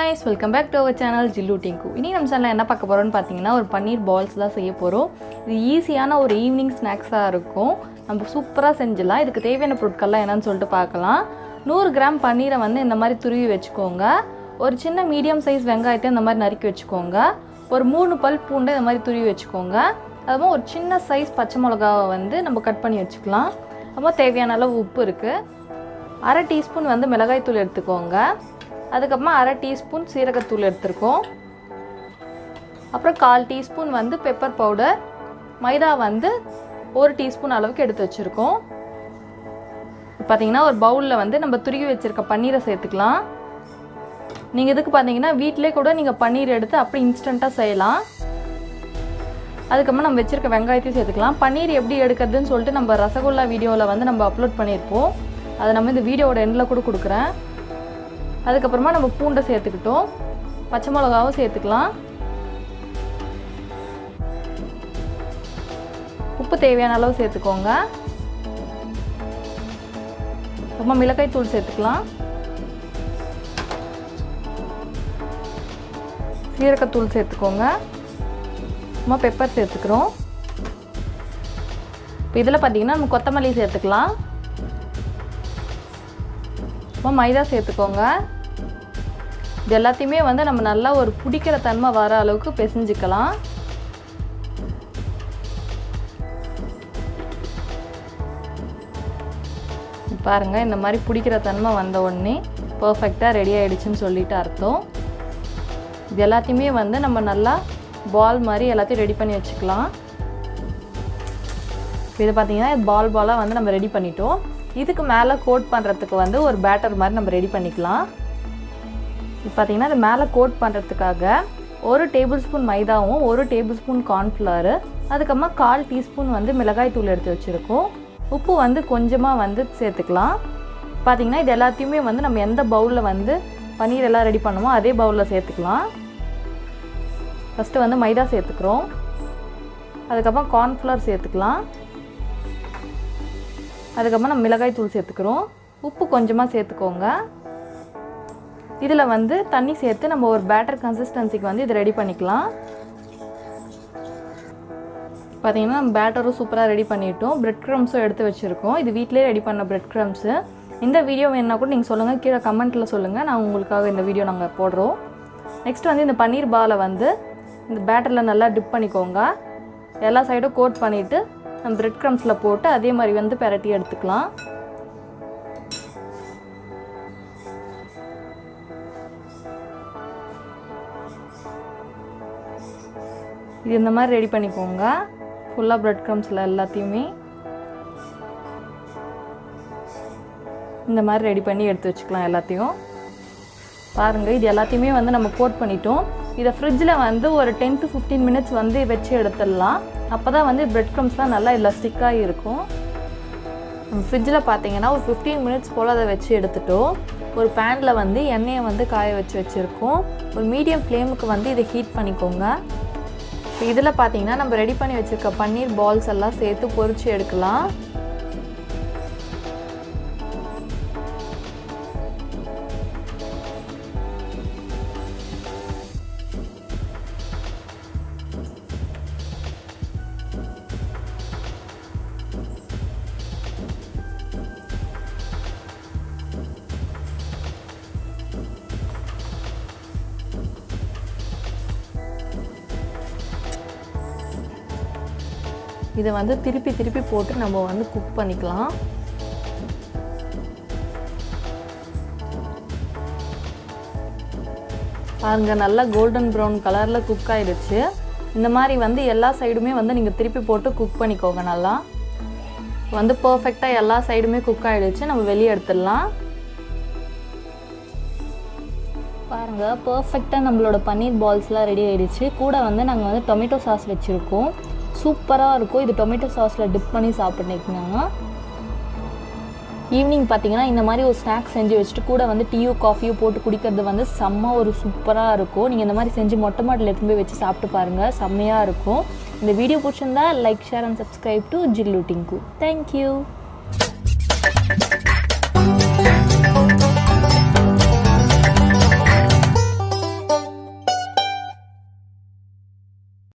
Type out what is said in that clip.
guys welcome back to our channel Jillu Dingu இனி நம்ம சேனலில் என்ன பார்க்க போகிறோம்னு பார்த்தீங்கன்னா ஒரு பன்னீர் பால்ஸ் தான் செய்ய போகிறோம் இது ஈஸியான ஒரு ஈவினிங் ஸ்நாக்ஸாக இருக்கும் நம்ம சூப்பராக செஞ்சிடலாம் இதுக்கு தேவையான பொருட்கள்லாம் என்னன்னு சொல்லிட்டு பார்க்கலாம் நூறு கிராம் பன்னீரை வந்து இந்த மாதிரி துருவி வச்சுக்கோங்க ஒரு சின்ன மீடியம் சைஸ் வெங்காயத்தை இந்த மாதிரி நறுக்கி வச்சுக்கோங்க ஒரு மூணு பல் பூண்டை இந்த மாதிரி துருவி வச்சுக்கோங்க அதுவும் ஒரு சின்ன சைஸ் பச்சை மிளகாவை வந்து நம்ம கட் பண்ணி வச்சுக்கலாம் அப்புறம் தேவையான அளவு உப்பு இருக்குது அரை டீஸ்பூன் வந்து மிளகாய்த்தூள் எடுத்துக்கோங்க அதுக்கப்புறமா அரை டீஸ்பூன் சீரகத்தூள் எடுத்துருக்கோம் அப்புறம் கால் டீஸ்பூன் வந்து பெப்பர் பவுடர் மைதா வந்து ஒரு டீஸ்பூன் அளவுக்கு எடுத்து வச்சுருக்கோம் பார்த்தீங்கன்னா ஒரு பவுலில் வந்து நம்ம துருகி வச்சுருக்க பன்னீரை சேர்த்துக்கலாம் நீங்கள் இதுக்கு பார்த்தீங்கன்னா வீட்டிலே கூட நீங்கள் பன்னீர் எடுத்து அப்படி இன்ஸ்டண்ட்டாக செய்யலாம் அதுக்கப்புறமா நம்ம வச்சுருக்க வெங்காயத்தையும் சேர்த்துக்கலாம் பன்னீர் எப்படி எடுக்கிறதுன்னு சொல்லிட்டு நம்ம ரசகுல்லா வீடியோவில் வந்து நம்ம அப்லோட் பண்ணியிருப்போம் அதை நம்ம இந்த வீடியோவோட எண்டில் கூட கொடுக்குறேன் அதுக்கப்புறமா நம்ம பூண்டை சேர்த்துக்கிட்டோம் பச்சை மிளகாவும் சேர்த்துக்கலாம் உப்பு தேவையான அளவு சேர்த்துக்கோங்க அப்புறமா மிளகாய் தூள் சேர்த்துக்கலாம் சீரகத்தூள் சேர்த்துக்கோங்க அப்புறமா பெப்பர் சேர்த்துக்கிறோம் இப்போ இதில் பார்த்தீங்கன்னா நம்ம கொத்தமல்லி சேர்த்துக்கலாம் அப்புறமா மைதா சேர்த்துக்கோங்க இது எல்லாத்தையுமே வந்து நம்ம நல்லா ஒரு பிடிக்கிற தன்மை வர அளவுக்கு பிசைஞ்சிக்கலாம் பாருங்கள் இந்த மாதிரி பிடிக்கிற தன்மை வந்த உடனே பர்ஃபெக்டாக ரெடி ஆகிடுச்சுன்னு சொல்லிட்டு அர்த்தம் இது எல்லாத்தையுமே வந்து நம்ம நல்லா பால் மாதிரி எல்லாத்தையும் ரெடி பண்ணி வச்சுக்கலாம் இது பார்த்தீங்கன்னா பால் பாலாக வந்து நம்ம ரெடி பண்ணிட்டோம் இதுக்கு மேலே கோட் பண்ணுறதுக்கு வந்து ஒரு பேட்டர் மாதிரி நம்ம ரெடி பண்ணிக்கலாம் இப்போ பார்த்தீங்கன்னா இது மேலே கோட் பண்ணுறதுக்காக ஒரு டேபிள் ஸ்பூன் மைதாவும் ஒரு டேபிள் ஸ்பூன் கார்ன்ஃப்ளவரு அதுக்கப்புறமா கால் டீஸ்பூன் வந்து மிளகாய் தூள் எடுத்து வச்சுருக்கோம் உப்பு வந்து கொஞ்சமாக வந்து சேர்த்துக்கலாம் பார்த்தீங்கன்னா இது எல்லாத்தையுமே வந்து நம்ம எந்த பவுலில் வந்து பன்னீர் எல்லாம் ரெடி பண்ணுமோ அதே பவுலில் சேர்த்துக்கலாம் ஃபஸ்ட்டு வந்து மைதா சேர்த்துக்கிறோம் அதுக்கப்புறம் கார்ன்ஃப்ளவர் சேர்த்துக்கலாம் அதுக்கப்புறம் நம்ம மிளகாய் தூள் சேர்த்துக்கிறோம் உப்பு கொஞ்சமாக சேர்த்துக்கோங்க இதில் வந்து தண்ணி சேர்த்து நம்ம ஒரு பேட்டர் கன்சிஸ்டன்சிக்கு வந்து இது ரெடி பண்ணிக்கலாம் பார்த்தீங்கன்னா நம்ம பேட்டரும் சூப்பராக ரெடி பண்ணிட்டோம் பிரெட் க்ரம்ஸும் எடுத்து வச்சுருக்கோம் இது வீட்டிலே ரெடி பண்ண பிரெட் க்ரம்ஸு இந்த வீடியோ வேணுன்னா கூட நீங்கள் சொல்லுங்கள் கீழே கமெண்ட்டில் சொல்லுங்கள் நான் உங்களுக்காக இந்த வீடியோ நாங்கள் போடுறோம் நெக்ஸ்ட் வந்து இந்த பன்னீர் பாலை வந்து இந்த பேட்டரில் நல்லா டிப் பண்ணிக்கோங்க எல்லா சைடும் கோட் பண்ணிவிட்டு நம்ம பிரெட் க்ரம்ஸில் போட்டு அதே மாதிரி வந்து பெரட்டி எடுத்துக்கலாம் இது இந்த மாதிரி ரெடி பண்ணிக்கோங்க ஃபுல்லாக ப்ரெட் க்ரம்ஸில் எல்லாத்தையுமே இந்த மாதிரி ரெடி பண்ணி எடுத்து வச்சுக்கலாம் எல்லாத்தையும் பாருங்கள் இது எல்லாத்தையுமே வந்து நம்ம கோட் பண்ணிட்டோம் இதை ஃப்ரிட்ஜில் வந்து ஒரு டென் டு ஃபிஃப்டீன் மினிட்ஸ் வந்து வச்சு எடுத்துடலாம் அப்போ தான் வந்து ப்ரெட் க்ரம்ஸ்லாம் நல்லா இதில் ஸ்டிக்காக இருக்கும் நம்ம ஃப்ரிட்ஜில் பார்த்தீங்கன்னா ஒரு ஃபிஃப்டீன் மினிட்ஸ் போல் அதை வச்சு எடுத்துட்டோம் ஒரு பேனில் வந்து எண்ணெயை வந்து காய வச்சு வச்சுருக்கோம் ஒரு மீடியம் ஃப்ளேமுக்கு வந்து இதை ஹீட் பண்ணிக்கோங்க இப்போ இதில் பார்த்தீங்கன்னா நம்ம ரெடி பண்ணி வச்சுருக்க பன்னீர் பால்ஸ் எல்லாம் சேர்த்து பொரிச்சு எடுக்கலாம் இதை வந்து திருப்பி திருப்பி போட்டு நம்ம வந்து குக் பண்ணிக்கலாம் பாருங்க நல்லா கோல்டன் ப்ரௌன் கலரில் குக் ஆயிடுச்சு இந்த மாதிரி வந்து எல்லா சைடுமே வந்து நீங்கள் திருப்பி போட்டு குக் பண்ணிக்கோங்க நல்லா வந்து பர்ஃபெக்டாக எல்லா சைடுமே குக் ஆகிடுச்சு நம்ம வெளியே எடுத்துடலாம் பாருங்கள் பர்ஃபெக்டாக நம்மளோட பன்னீர் பால்ஸ்லாம் ரெடி ஆகிடுச்சு கூட வந்து நாங்கள் வந்து டொமேட்டோ சாஸ் வச்சுருக்கோம் சூப்பராக இருக்கும் இது டொமேட்டோ சாஸில் டிப் பண்ணி சாப்பிட்டுக்கிங்கன்னா ஈவினிங் பார்த்தீங்கன்னா இந்த மாதிரி ஒரு ஸ்நாக்ஸ் செஞ்சு வச்சுட்டு கூட வந்து டீயோ காஃபியோ போட்டு குடிக்கிறது வந்து செம்ம ஒரு சூப்பராக இருக்கும் நீங்கள் இந்த மாதிரி செஞ்சு மொட்டை மாட்டில் எடுத்துன்னு போய் வச்சு சாப்பிட்டு பாருங்கள் செம்மையாக இருக்கும் இந்த வீடியோ பிடிச்சிருந்தா like share and subscribe to Jillu Dingu thank you